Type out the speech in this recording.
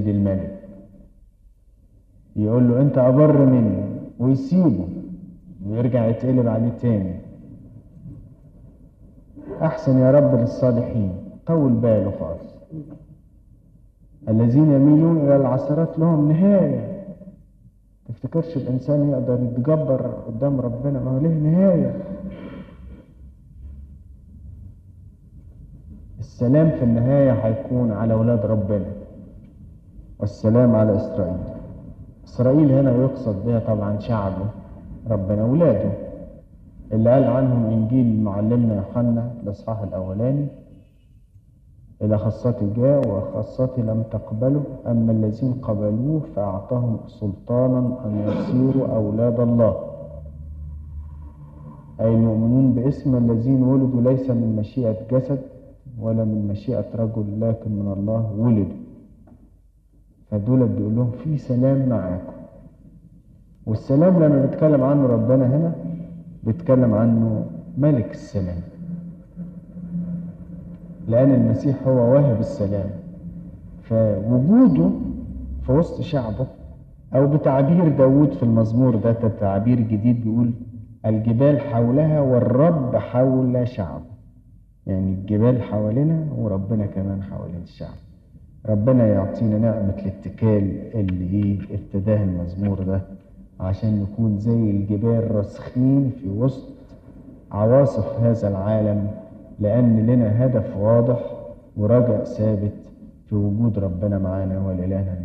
الملك يقول له انت ابر مني ويسيبه ويرجع يتقلب عليه تاني احسن يا رب للصالحين طول باله خالص الذين يميلون الى العثرات لهم نهايه تفتكرش الانسان يقدر يتجبر قدام ربنا ما هو له نهايه السلام في النهايه هيكون على اولاد ربنا والسلام على اسرائيل اسرائيل هنا يقصد بها طبعا شعبه ربنا ولاده اللي قال عنهم انجيل معلمنا يوحنا الاصحاح الاولاني الى خاصتي جاء وخاصتي لم تقبله اما الذين قبلوه فاعطاهم سلطانا ان يصيروا اولاد الله اي المؤمنون باسم الذين ولدوا ليس من مشيئه جسد ولا من مشيئه رجل لكن من الله ولدوا فدول بيقول لهم في سلام معاكم والسلام لما بيتكلم عنه ربنا هنا بيتكلم عنه ملك السلام لأن المسيح هو واهب السلام فوجوده في وسط شعبه أو بتعبير داود في المزمور ده تعبير جديد بيقول الجبال حولها والرب حول شعبه يعني الجبال حوالينا وربنا كمان حوالين الشعب ربنا يعطينا نعمة الاتكال اللي ايه ابتداها المزمور ده عشان نكون زي الجبال راسخين في وسط عواصف هذا العالم لأن لنا هدف واضح ورجاء ثابت في وجود ربنا معانا ولإلهنا